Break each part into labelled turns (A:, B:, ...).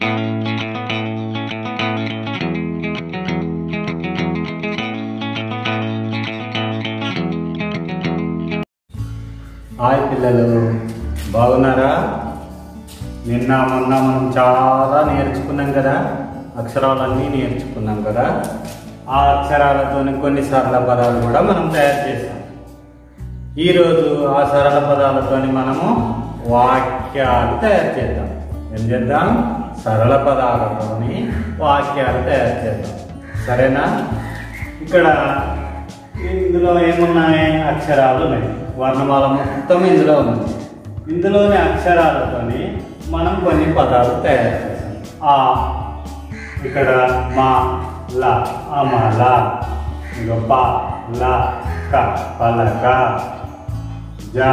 A: hi పిల్లలు బాగున్నారా నిన్న మొన్న మనం చాలా నేర్చుకున్నాం కదా అక్షరాలన్నీ నేర్చుకున్నాం కదా ఆ అక్షరాలతోని కొన్ని సరళ పదాలు కూడా మనం తయారు చేసాం ఈరోజు ఆ సరళ పదాలతోని మనము వాక్యాలు తయారు చేద్దాం ఏం చేద్దాం సరళ పదాలతోని వాక్యాలు తయారు చేద్దాం సరేనా ఇక్కడ ఇందులో ఏమున్నాయి అక్షరాలు ఉన్నాయి వర్ణమాల మొత్తం ఇందులో ఉంది ఇందులోని అక్షరాలతోని మనం కొన్ని పదాలు తయారు చేసాం ఆ ఇక్కడ మా ల అమల ఇంకా ప ల క పలక జ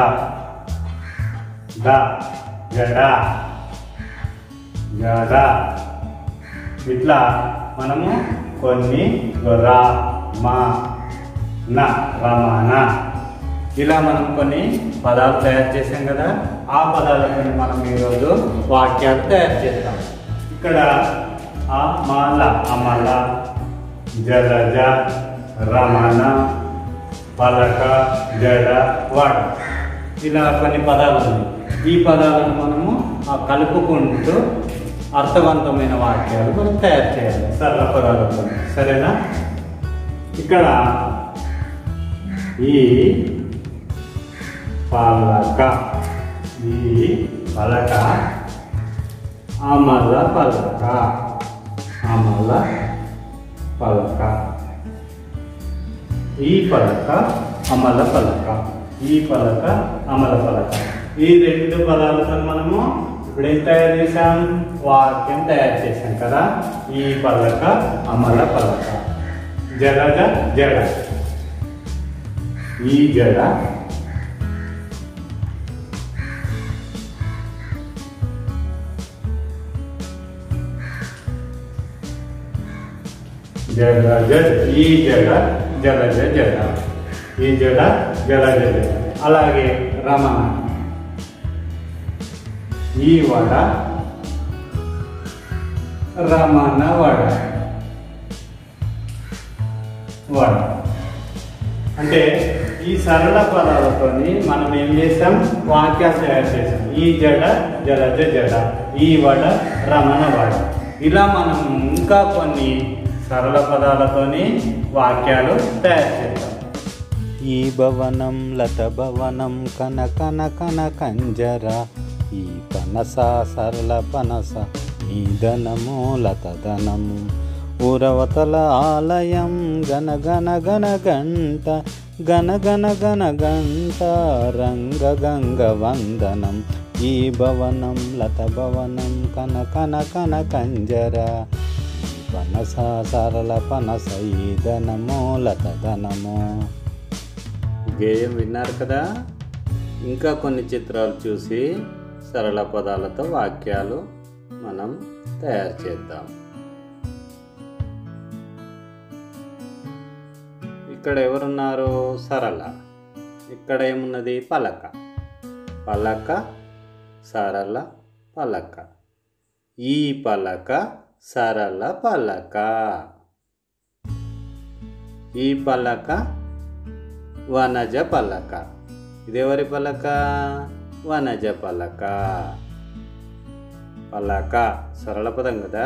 A: ద జడ జడ ఇట్లా మనము కొన్ని రా మా న రమణ ఇలా మనం కొన్ని పదాలు తయారు చేసాం కదా ఆ పదాలతో మనం ఈరోజు వాక్యాలు తయారు చేస్తాం ఇక్కడ ఆ మాల అమల జలజ రమణ పలక జడ వాడ ఇలా కొన్ని పదాలు ఉన్నాయి ఈ పదాలను మనము ఆ కలుపుకుంటూ అర్థవంతమైన వాక్యాలు మనం తయారు చేయాలి సరళ పదాలతో సరేనా ఇక్కడ ఈ పలక ఈ పలక అమల పలక అమల పలక ఈ పలక అమల పలక ఈ పలక అమల పలక ఈ రెండు పదాలతో మనము ఇప్పుడు ఏం తయారు చేసాం వాక్యం తయారు చేసాం కదా ఈ పలక అమల పలక జలజ జడ ఈ జడ జడ జడ ఈ జడ జలజ జడ ఈ జడ జలజ జడ అలాగే రమణ ఈ వడ రమణ వడ వడ అంటే ఈ సరళ పదాలతోని మనం ఏం చేసాం వాక్యాలు తయారు చేసాం ఈ జడ జలజ జడ ఈ వడ రమణ వడ ఇలా మనం ఇంకా కొన్ని సరళ పదాలతోని వాక్యాలు తయారు చేద్దాం
B: ఈ భవనం లత భవనం కన కన కన కంజర ఈ పనస సరళ పనస ఈ ధనము లత ధనము ఉరవతల ఆలయం గన గన గన గంట గన గన గన గంట రంగ గంగ వందనం ఈ భవనం లత భవనం కన కన కన కంజర ఈ పనస సరళ పనస ఈ ధనము లత ధనము
A: గేయం విన్నారు కదా ఇంకా కొన్ని చిత్రాలు చూసి సరళ పదాలతో వాక్యాలు మనం తయారు చేద్దాం ఇక్కడ ఎవరున్నారు సరళ ఇక్కడ ఏమున్నది పలక పలక సరళ పలక ఈ పలక సరళ పలక ఈ పలక వనజ పలక ఇదెవరి పలక వనజ పలక పలక సరళ పదం కదా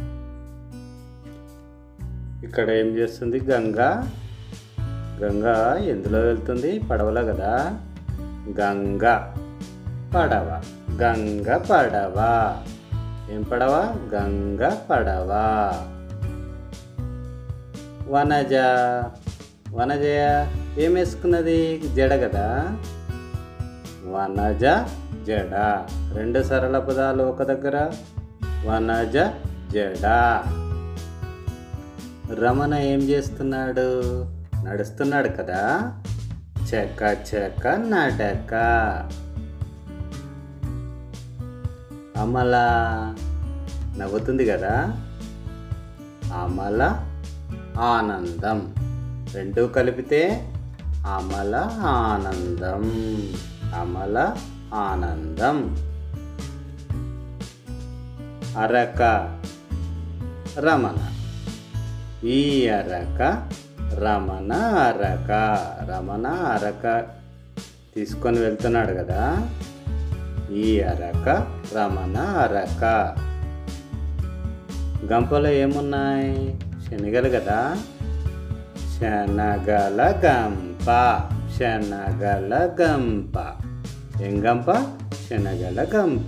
A: ఇక్కడ ఏం చేస్తుంది గంగ గంగ ఎందులో వెళ్తుంది పడవలో కదా గంగ పడవ గంగ పడవ ఏం పడవ గంగ పడవ వనజ వనజయ ఏం వేసుకున్నది జడ కదా వనజ జడ రెండు సరళ పదాలు ఒక దగ్గర వనజ జడ రమణ ఏం చేస్తున్నాడు నడుస్తున్నాడు కదా చెక్క చెక్క నడక అమల నవ్వుతుంది కదా అమల ఆనందం రెండు కలిపితే అమల ఆనందం అమల ఆనందం
B: అరక రమణ ఈ అరక రమణ అరక రమణ అరక తీసుకొని వెళ్తున్నాడు కదా ఈ అరక రమణ అరక గంపలో ఏమున్నాయి శనగలు కదా శనగల గంప శనగల గంప ఏం గంప శనగల గంప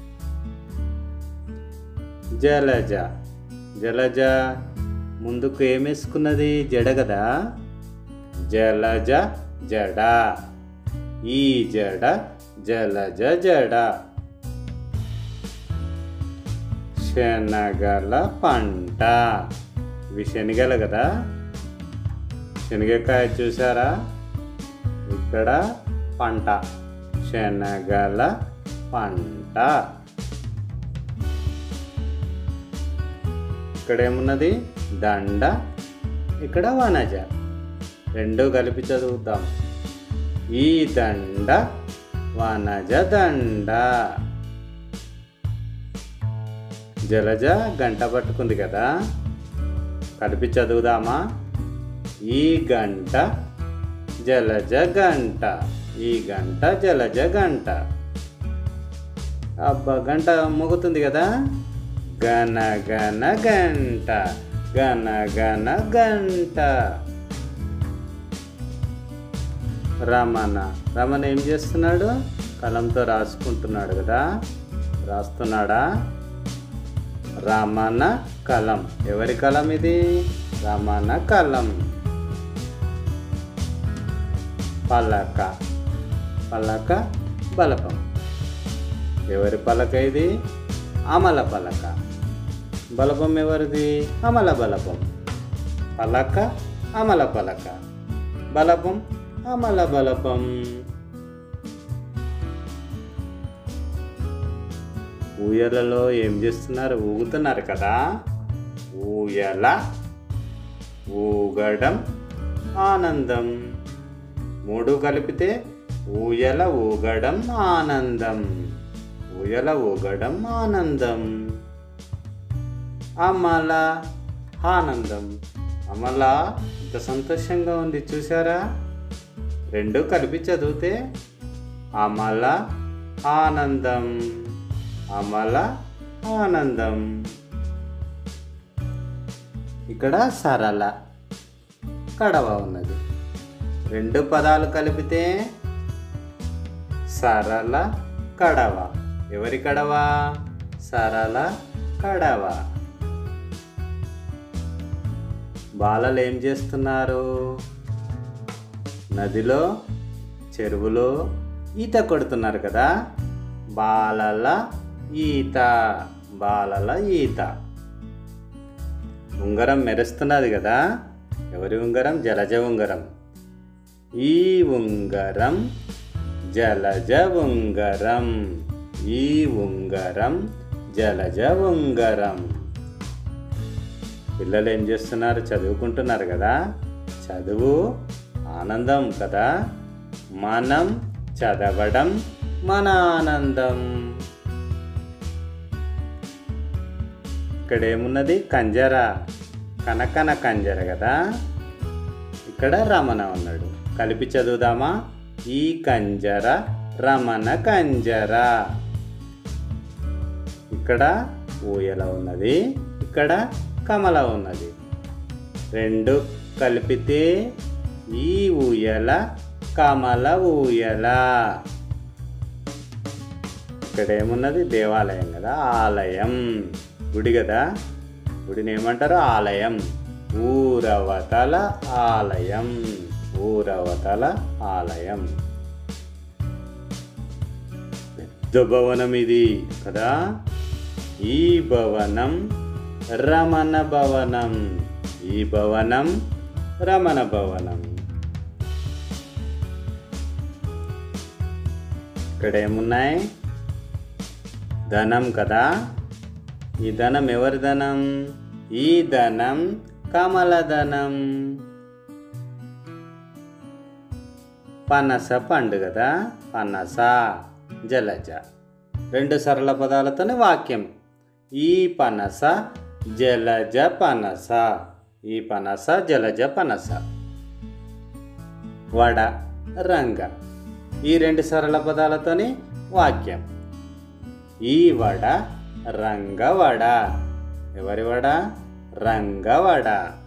B: జలజ జలజ ముందుకు ఏమేసుకున్నది జడ కదా జలజ జడ ఈ జడ జలజ జడ శనగల పంట ఇవి శనగలు కదా శనగకాయ చూసారా ఇక్కడ పంట శనగల పంట ఇక్కడ ఏమున్నది దండ ఇక్కడ వనజ రెండు కలిపి చదువుతాం ఈ దండ వనజ దండ జలజ గంట పట్టుకుంది కదా కలిపి చదువుదామా ఈ గంట జలజ గంట ఈ గంట జలజ గంట అబ్బా గంట మోగుతుంది కదా గన గన గంట గన గన గంట రమణ రమణ ఏం చేస్తున్నాడు కలంతో రాసుకుంటున్నాడు కదా రాస్తున్నాడా రమణ కలం ఎవరి కలం ఇది రమణ కలం పలక పలక బలపం ఎవరి పలక ఇది అమల పలక బలపం ఎవరిది అమల బలపం పలక అమల పలక బలపం అమల బలపం ఊయలలో ఏం చేస్తున్నారు ఊగుతున్నారు కదా ఊయల ఊగడం ఆనందం మూడు కలిపితే ఊయల ఊగడం ఆనందం ఊయల ఊగడం ఆనందం అమల ఆనందం అమల ఎంత సంతోషంగా ఉంది చూసారా రెండు కలిపి చదివితే అమల ఆనందం అమల ఆనందం ఇక్కడ సరళ కడవ ఉన్నది రెండు పదాలు కలిపితే సరళ కడవ ఎవరి కడవ సరళ కడవ బాలలు ఏం చేస్తున్నారు నదిలో చెరువులో ఈత కొడుతున్నారు కదా బాలల ఈత బాలల ఈత ఉంగరం మెరుస్తున్నది కదా ఎవరి ఉంగరం జలజ ఉంగరం ఈ ఉంగరం జలజ ఉంగరం ఈ ఉంగరం జలజ ఉంగరం పిల్లలు ఏం చేస్తున్నారు చదువుకుంటున్నారు కదా చదువు ఆనందం కదా మనం చదవడం మన ఆనందం ఇక్కడ ఏమున్నది కంజర కనకన కంజర కదా ఇక్కడ రమణ ఉన్నాడు కలిపి చదువుదామా ఈ కంజర రమణ కంజర ఇక్కడ ఊయల ఉన్నది ఇక్కడ కమల ఉన్నది రెండు కలిపితే ఈ ఊయల కమల ఊయల ఇక్కడ ఏమున్నది దేవాలయం కదా ఆలయం గుడి కదా గుడిని ఏమంటారు ఆలయం ఊరవతల ఆలయం ఊరవతల ఆలయం పెద్ద భవనం ఇది కదా ఈ భవనం రమణ భవనం ఈ భవనం రమణ భవనం ఇక్కడ ఏమున్నాయి ధనం కదా ఈ ధనం ఎవరి ధనం ఈ ధనం కమల ధనం పనస పండు కదా పనస జలజ రెండు సరళ పదాలతోనే వాక్యం ఈ పనస జలజ పనస ఈ పనస జలజ పనస వడ రంగ ఈ రెండు సరళ పదాలతోని వాక్యం ఈ వడ రంగవడ ఎవరి వడ రంగవడ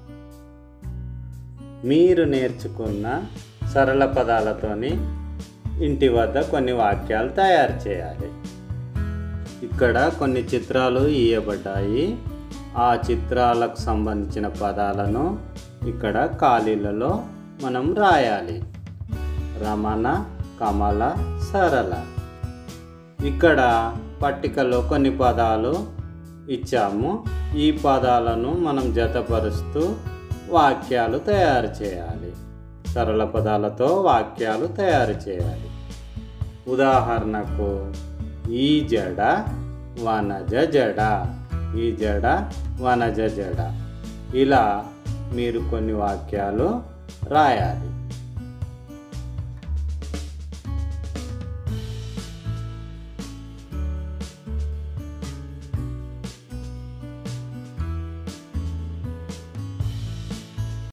B: మీరు నేర్చుకున్న సరళ పదాలతోని ఇంటి వద్ద కొన్ని వాక్యాలు తయారు చేయాలి ఇక్కడ కొన్ని చిత్రాలు ఇవ్వబడ్డాయి ఆ చిత్రాలకు సంబంధించిన పదాలను ఇక్కడ ఖాళీలలో మనం రాయాలి రమణ కమల సరళ ఇక్కడ పట్టికలో కొన్ని పదాలు ఇచ్చాము ఈ పదాలను మనం జతపరుస్తూ వాక్యాలు తయారు చేయాలి సరళ పదాలతో వాక్యాలు తయారు చేయాలి ఉదాహరణకు ఈ జడ వనజ జడ ఈ జడ వనజ జడ ఇలా మీరు కొన్ని వాక్యాలు రాయాలి